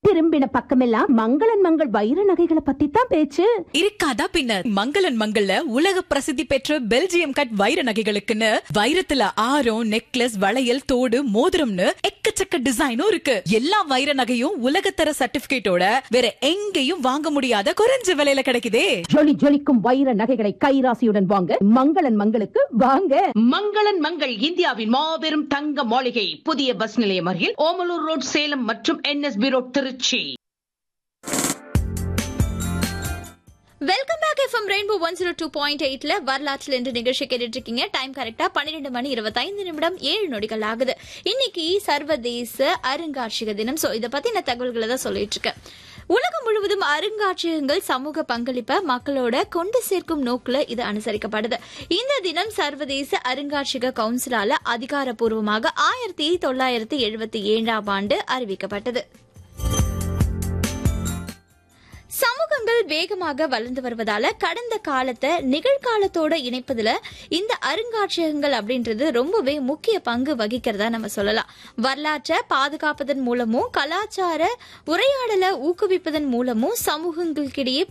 திரும்பின பக்கமெல்லாம் மங்களன் மங்கள் வைர நகைகளை பத்தி தான் பேச்சு இருக்காதா பின்ன மங்களன் மங்கள்ல உலக பிரசித்தி பெற்ற பெல்ஜியம் கட் வைர நகைகளுக்குன்னு வைரத்துல ஆரம் நெக்லஸ் வளையல் தோடு மோதிரம்னு எக்கச்சக்க டிசைனும் இருக்கு எல்லா வைர நகையும் உலகத்தர சர்டிபிகேட்டோட வேற எங்கேயும் வாங்க முடியாத குறைஞ்ச விலையில கிடைக்குதே ஜொலி ஜொலிக்கும் வைர நகைகளை கைராசியுடன் வாங்க மங்களன் மங்களுக்கு வாங்க மங்களன் மங்கள் இந்தியாவின் மாபெரும் தங்க மாளிகை புதிய பஸ் நிலையம் அருகில் ஓமலூர் ரோட் சேலம் மற்றும் NSP road Trichy welcome back FM rainbow one zero two point எயிட்ல வரலாற்றில் என்று நிகழ்ச்சி கேட்டுட்டு இருக்கீங்க டைம் கரெக்டா பன்னிரெண்டு மணி இருபத்தைந்து நிமிடம் ஏழு நொடிகள் ஆகுது இன்னைக்கு சர்வதேச அருங்காட்சியக தினம் சோ இதை பத்தின தகவல்களை தான் சொல்லிட்டு இருக்கேன் உலகம் முழுவதும் அருங்காட்சியகங்கள் சமூக பங்களிப்பை மக்களோட கொண்டு சேர்க்கும் நோக்குல இது அனுசரிக்கப்படுது இந்த தினம் சர்வதேச அருங்காட்சியக கவுன்சிலால அதிகாரப்பூர்வமாக ஆயிரத்தி தொள்ளாயிரத்தி எழுபத்தி ஏழாம் ஆண்டு அறிவிக்கப்பட்டது சமூகங்கள் வேகமாக வளர்ந்து வருவதால கடந்த காலத்தை நிகழ்காலத்தோட இணைப்பதுல இந்த அருங்காட்சியகங்கள் அப்படின்றது ரொம்பவே முக்கிய பங்கு வகிக்கிறதா நம்ம சொல்லலாம் வரலாற்றை பாதுகாப்பதன் மூலமும் கலாச்சார உரையாடலை ஊக்குவிப்பதன் மூலமும் சமூகங்களுக்கிடையே